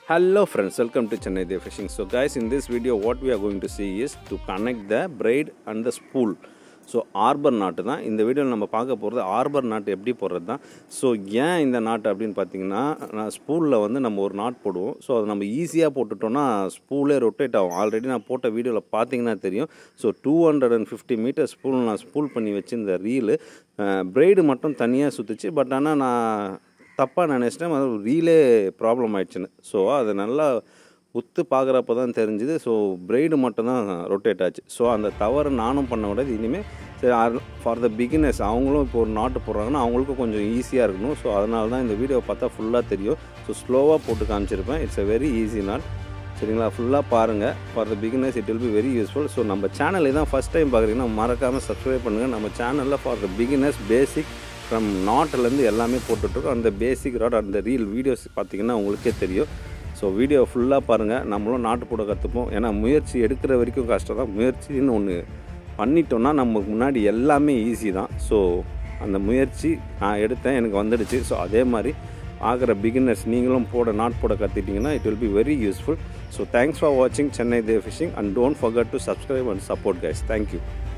Hello friends, welcome to Chennai Day Fishing. So guys, in this video what we are going to see is to connect the braid and the spool. So arbor knot தான் இந்த வீடியோவில் நம்ம பார்க்க போகிறது Arbor நாட்டு எப்படி போடுறது தான் ஸோ ஏன் இந்த நாட்டு அப்படின்னு பார்த்தீங்கன்னா நான் ஸ்பூலில் வந்து நம்ம ஒரு நாட் போடுவோம் ஸோ அதை நம்ம ஈஸியாக போட்டுட்டோம்னா ஸ்பூலே ரொட்டேட் ஆகும் ஆல்ரெடி நான் போட்ட வீடியோவில் பார்த்தீங்கன்னா தெரியும் so two hundred and fifty metre spool நான் ஸ்பூல் பண்ணி வச்சிருந்த ரீலு பிரைடு மட்டும் தனியாக சுற்றுச்சு பட் ஆனால் நான் தப்பாக நினச்சிட்டேன் அது ரீலே ப்ராப்ளம் ஆயிடுச்சுன்னு ஸோ அது நல்லா உத்து பார்க்குறப்ப தான் தெரிஞ்சுது ஸோ பிரைடு மட்டும் தான் ரொட்டேட் ஆச்சு ஸோ அந்த தவறு நானும் பண்ண கூடாது இனிமேல் சரி ஃபார் த பிகினர்ஸ் அவங்களும் இப்போ ஒரு நாட்டு போடுறாங்கன்னா அவங்களுக்கும் கொஞ்சம் ஈஸியாக இருக்கணும் ஸோ அதனால தான் இந்த வீடியோ பார்த்தா ஃபுல்லாக தெரியும் ஸோ ஸ்லோவாக போட்டு காமிச்சிருப்பேன் it's a very easy knot சரிங்களா ஃபுல்லாக பாருங்கள் for the beginners it will be very useful so நம்ம சேனல் இதான் ஃபஸ்ட் டைம் பார்க்குறீங்கன்னா மறக்காமல் சப்ஸ்கிரைப் பண்ணுங்கள் நம்ம சேனலில் for the beginners basic from நாட்டிலேருந்து எல்லாமே போட்டுட்ருக்கோம் அந்த பேசிக் ராட் அந்த ரீல் வீடியோஸ் பார்த்தீங்கன்னா உங்களுக்கே தெரியும் ஸோ வீடியோ ஃபுல்லாக பாருங்கள் நம்மளும் நாட்டு போட கற்றுப்போம் ஏன்னா முயற்சி எடுக்கிற வரைக்கும் கஷ்டம் தான் முயற்சின்னு ஒன்று பண்ணிட்டோம்னா நமக்கு முன்னாடி எல்லாமே ஈஸி தான் ஸோ அந்த முயற்சி நான் எடுத்தேன் எனக்கு வந்துடுச்சு ஸோ அதே மாதிரி ஆகிற பிகினர்ஸ் நீங்களும் போட நாட் போட கற்றுட்டிங்கன்னா it will be very useful so thanks for வாட்சிங் Chennai the fishing and don't forget to subscribe and support guys thank you